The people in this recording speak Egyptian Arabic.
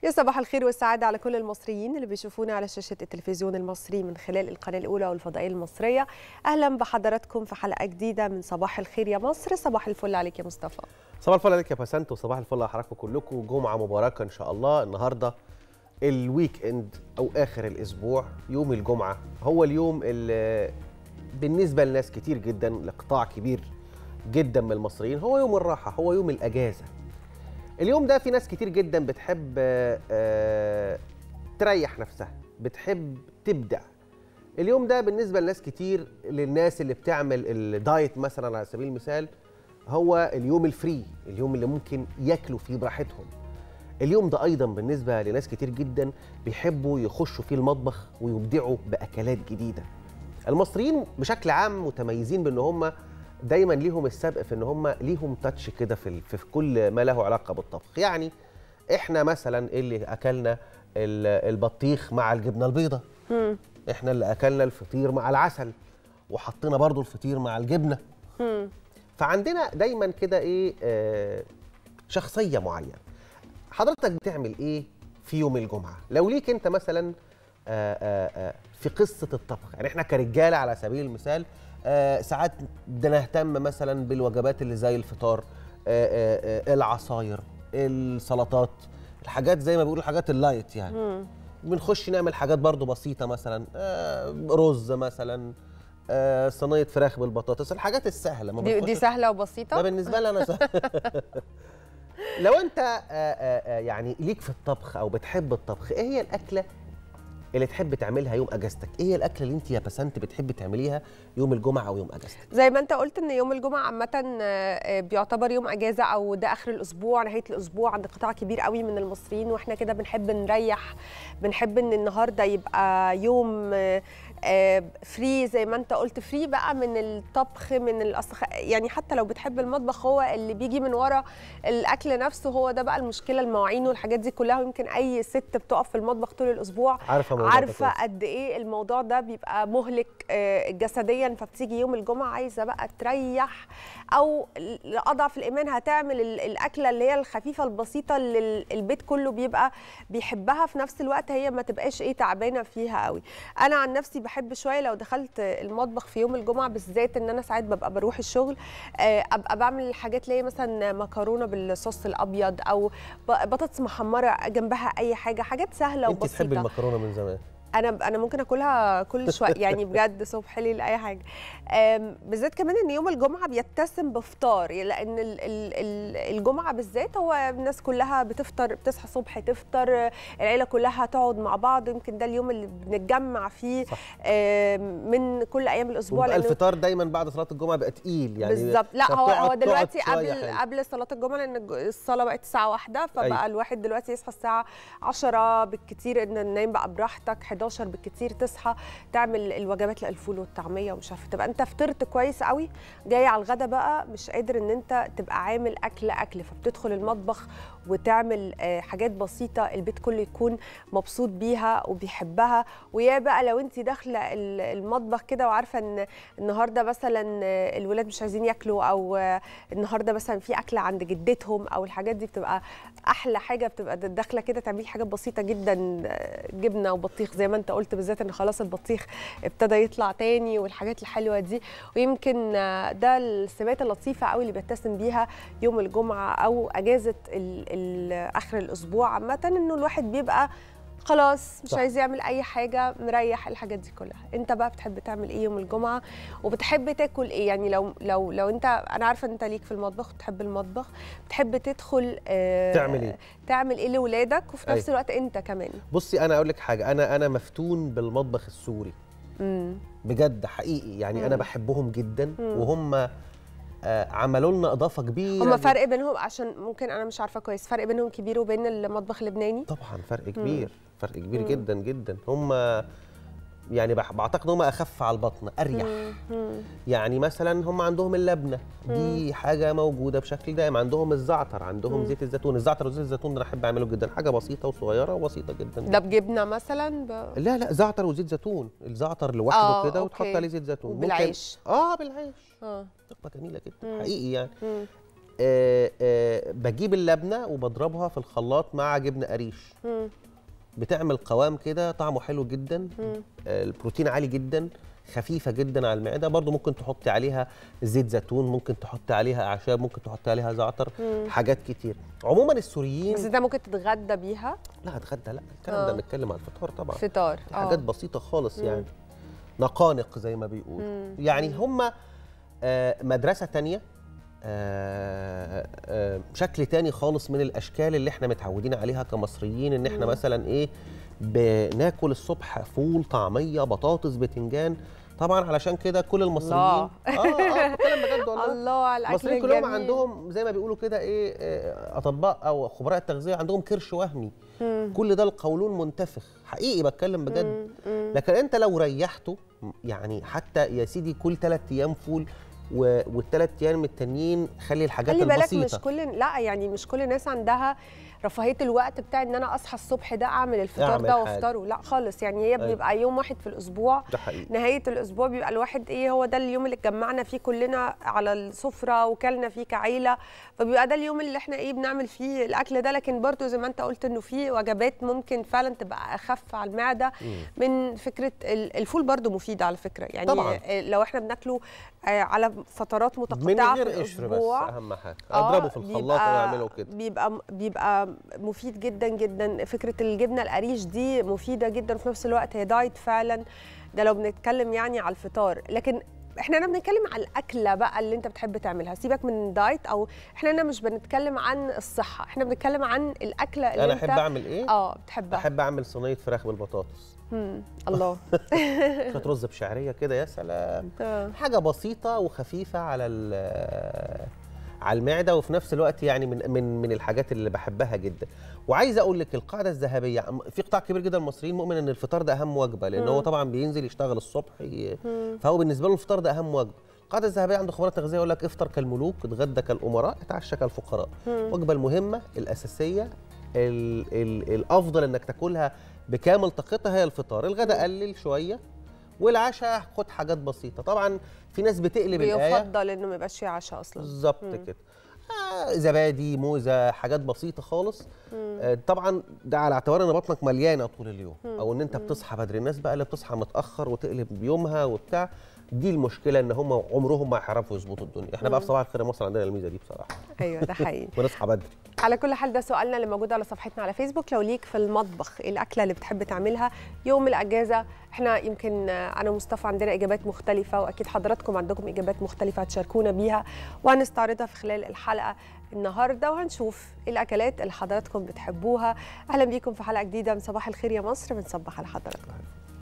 يا صباح الخير والسعادة على كل المصريين اللي بيشوفونا على شاشة التلفزيون المصري من خلال القناة الأولى والفضائية المصرية أهلا بحضراتكم في حلقة جديدة من صباح الخير يا مصر صباح الفل عليك يا مصطفى صباح الفل عليك يا بسنت وصباح الفل على حضراتكم كلكم جمعة مباركة إن شاء الله النهاردة الويك إند أو آخر الأسبوع يوم الجمعة هو اليوم اللي بالنسبة لناس كتير جدا لقطاع كبير جدا من المصريين هو يوم الراحة هو يوم الأجازة اليوم ده في ناس كتير جدا بتحب آه، تريح نفسها بتحب تبدع اليوم ده بالنسبة لناس كتير للناس اللي بتعمل الدايت مثلا على سبيل المثال هو اليوم الفري اليوم اللي ممكن ياكلوا فيه براحتهم اليوم ده ايضا بالنسبه لناس كتير جدا بيحبوا يخشوا فيه المطبخ ويبدعوا باكلات جديده المصريين بشكل عام متميزين بان هم دايما ليهم السبق في ان هم ليهم تاتش كده في ال- في كل ما له علاقه بالطبخ يعني احنا مثلا اللي اكلنا ال- البطيخ مع الجبنه البيضاء احنا اللي اكلنا الفطير مع العسل وحطينا برضو الفطير مع الجبنه فعندنا دايما كده ايه آه شخصيه معينه حضرتك بتعمل ايه في يوم الجمعه لو ليك انت مثلا آه آه آه في قصه الطبخ يعني احنا كرجاله على سبيل المثال آه ساعات بنهتم مثلا بالوجبات اللي زي الفطار آه آه آه العصاير السلطات الحاجات زي ما بيقولوا الحاجات اللايت يعني بنخش نعمل حاجات برضو بسيطه مثلا آه رز مثلا آه صينيه فراخ بالبطاطس الحاجات السهله ما دي, دي بنخش سهلة ده وبسيطة بالنسبه لي انا سهل. لو انت آه، آه، آه، يعني ليك في الطبخ او بتحب الطبخ ايه هي الاكله اللي تحب تعملها يوم اجازتك ايه هي الاكله اللي انت يا بسنت بتحبي تعمليها يوم الجمعه او يوم اجازتك زي ما انت قلت ان يوم الجمعه عامه آه، آه، بيعتبر يوم اجازه او ده اخر الاسبوع نهايه الاسبوع عند قطاع كبير قوي من المصريين واحنا كده بنحب نريح بنحب ان النهارده يبقى يوم فري زي ما انت قلت فري بقى من الطبخ من الأصخ... يعني حتى لو بتحب المطبخ هو اللي بيجي من ورا الاكل نفسه هو ده بقى المشكله المواعين والحاجات دي كلها ويمكن اي ست بتقف في المطبخ طول الاسبوع عارفه الموضوع ده عارفه كويس. قد ايه الموضوع ده بيبقى مهلك آه، جسديا فبتيجي يوم الجمعه عايزه بقى تريح او لاضعف الايمان هتعمل ال- الاكله اللي هي الخفيفه البسيطه اللي ال- البيت كله بيبقى بيحبها في نفس الوقت هي ما تبقاش ايه تعبانه فيها قوي انا عن نفسي بحب شويه لو دخلت المطبخ في يوم الجمعه بالذات ان انا ساعات ببقى بروح الشغل آه، ابقى بعمل حاجات اللي هي مثلا مكرونه بالصوص الابيض او ب- بطاطس محمره جنبها اي حاجه حاجات سهله انت وبسيطه تحبي المكرونه من زمان انا انا ممكن اكلها كل شويه يعني بجد صبح ليل اي حاجه أم، بالذات كمان ان يوم الجمعه بيتسم بفطار لان ال- ال- ال- الجمعه بالذات هو الناس كلها بتفطر بتصحى الصبح تفطر العيله كلها تقعد مع بعض يمكن ده اليوم اللي بنتجمع فيه صح. أم، من كل ايام الاسبوع وبقى لأنه- الفطار دايما بعد صلاه الجمعه بقى تقيل يعني بالظبط لا هو فبتقعد- هو دلوقتي تقعد شوية قبل حلو. قبل صلاه الجمعه لان الج- الصلاه بقت الساعه واحدة فبقى أيوة. الواحد دلوقتي يصحى الساعه 10 بالكتير ان نايم بقى براحتك 11 بالكتير تصحى تعمل الوجبات الفول والطعميه ومش عارفه تبقى انت فطرت كويس قوي جاي على الغدا بقى مش قادر ان انت تبقى عامل اكل اكل فبتدخل المطبخ وتعمل آه، حاجات بسيطه البيت كله يكون مبسوط بيها وبيحبها ويا بقى لو انت داخله ال- المطبخ كده وعارفه ان النهارده مثلا آه، الولاد مش عايزين ياكلوا او آه، النهارده مثلا في اكله عند جدتهم او الحاجات دي بتبقى احلى حاجه بتبقى داخله كده تعملي حاجات بسيطه جدا آه، جبنه وبطيخ زي ما انت قلت بالذات ان خلاص البطيخ ابتدى يطلع تاني والحاجات الحلوه دي ويمكن آه، ده السمات اللطيفه قوي اللي بيتسم بيها يوم الجمعه او اجازه ال ال اخر الاسبوع عامه انه الواحد بيبقى خلاص مش صح. عايز يعمل اي حاجه مريح الحاجات دي كلها انت بقى بتحب تعمل ايه يوم الجمعه وبتحب تاكل ايه يعني لو لو لو انت انا عارفه ان انت ليك في المطبخ بتحب المطبخ بتحب تدخل آه تعمل إيه؟ تعمل ايه لاولادك وفي نفس أيوة. الوقت انت كمان بصي انا اقول لك حاجه انا انا مفتون بالمطبخ السوري امم بجد حقيقي يعني انا مم. بحبهم جدا مم. وهم آه عملوا لنا اضافه كبيره هما جداً. فرق بينهم عشان ممكن انا مش عارفه كويس فرق بينهم كبير وبين المطبخ اللبناني طبعا فرق كبير فرق كبير مم. جدا جدا هم يعني بح- بعتقد هم اخف على البطن اريح مم. مم. يعني مثلا هم عندهم اللبنه دي حاجه موجوده بشكل دائم عندهم الزعتر عندهم مم. زيت الزيتون الزعتر وزيت الزيتون ده انا احب اعمله جدا حاجه بسيطه وصغيره وبسيطه جدا ده بجبنه مثلا ب... لا لا زعتر وزيت زيتون الزعتر لوحده آه، كده وتحط أوكي. عليه زيت زيتون ممكن- وبالعيش اه بالعيش اه تبقى جميله جدا مم. حقيقي يعني مم. آه، آه، بجيب اللبنه وبضربها في الخلاط مع جبنه قريش مم. بتعمل قوام كده طعمه حلو جدا مم. آه، البروتين عالي جدا خفيفه جدا على المعده برضو ممكن تحطي عليها زيت زيتون ممكن تحطي عليها اعشاب ممكن تحطي عليها زعتر مم. حاجات كتير عموما السوريين بس انت ممكن تتغدى بيها لا اتغدى لا الكلام ده آه. بنتكلم على الفطار طبعا فطار دي حاجات بسيطه خالص مم. يعني نقانق زي ما بيقولوا مم. يعني هم آه، مدرسه تانية آه، آه، شكل تاني خالص من الاشكال اللي احنا متعودين عليها كمصريين ان احنا مم. مثلا ايه بناكل الصبح فول طعميه بطاطس بتنجان طبعا علشان كده كل المصريين الله. اه اه بتكلم بجد والله الله على الاكل المصريين كلهم الجميل. عندهم زي ما بيقولوا كده ايه آه، اطباء او خبراء التغذيه عندهم كرش وهمي مم. كل ده القولون منتفخ حقيقي بتكلم بجد مم. مم. لكن انت لو ريحته يعني حتى يا سيدي كل ثلاث ايام فول و- والثلاث ايام التانيين خلي الحاجات خلي بالك البسيطه مش كل لا يعني مش كل الناس عندها رفاهيه الوقت بتاع ان انا اصحى الصبح ده اعمل الفطار أعمل ده حاجة. وافطره لا خالص يعني هي أيوة. بيبقى يوم واحد في الاسبوع ده حقيقي نهايه الاسبوع بيبقى الواحد ايه هو ده اليوم اللي اتجمعنا فيه كلنا على السفره وكلنا فيه كعيله فبيبقى ده اليوم اللي احنا ايه بنعمل فيه الاكل ده لكن برضو زي ما انت قلت انه في وجبات ممكن فعلا تبقى اخف على المعده مم. من فكره ال- الفول برضو مفيد على فكره يعني طبعاً. آه، لو احنا بناكله آه، على فترات من متقطعه في غير قشر بس الاسبوع اهم حاجه آه، اضربه في الخلاط بيبقى- واعمله كده بيبقى بيبقى مفيد جدا جدا فكره الجبنه القريش دي مفيده جدا وفي نفس الوقت هي دايت فعلا ده لو بنتكلم يعني على الفطار لكن احنا هنا بنتكلم على الاكله بقى اللي انت بتحب تعملها سيبك من دايت او احنا هنا مش بنتكلم عن الصحه احنا بنتكلم عن الاكله اللي انا انت احب اعمل ايه اه بتحبها احب اعمل صينيه فراخ بالبطاطس مم. الله شويه رز بشعريه كده يا سلام آه. حاجه بسيطه وخفيفه على ال- على المعده وفي نفس الوقت يعني من من من الحاجات اللي بحبها جدا وعايز اقول لك القاعده الذهبيه في قطاع كبير جدا من المصريين مؤمن ان الفطار ده اهم وجبه لان هو مم. طبعا بينزل يشتغل الصبح ي- مم. فهو بالنسبه له الفطار ده اهم وجبه القاعده الذهبيه عند خبراء التغذيه يقول لك افطر كالملوك اتغدى كالامراء اتعشى كالفقراء مم. الوجبه المهمه الاساسيه ال ال الافضل انك تاكلها بكامل طاقتها هي الفطار الغداء قلل شويه والعشاء خد حاجات بسيطه طبعا في ناس بتقلب الايه بيفضل انه ما يبقاش فيه عشاء اصلا بالظبط مم. كده آه زبادي موزه حاجات بسيطه خالص آه طبعا ده على اعتبار ان بطنك مليانه طول اليوم او ان انت بتصحى بدري الناس بقى اللي بتصحى متاخر وتقلب يومها وبتاع دي المشكله ان هم عمرهم ما هيعرفوا يظبطوا الدنيا احنا بقى في صباح الخير يا مصر عندنا الميزه دي بصراحه ايوه ده حقيقي ونصحى بدري على كل حال ده سؤالنا اللي موجود على صفحتنا على فيسبوك لو ليك في المطبخ إيه الاكله اللي بتحب تعملها يوم الاجازه احنا يمكن آه، انا ومصطفى عندنا اجابات مختلفه واكيد حضراتكم عندكم اجابات مختلفه هتشاركونا بيها وهنستعرضها في خلال الحلقه النهارده وهنشوف إيه الاكلات اللي حضراتكم بتحبوها اهلا بيكم في حلقه جديده من صباح الخير يا مصر بنصبح على حضراتكم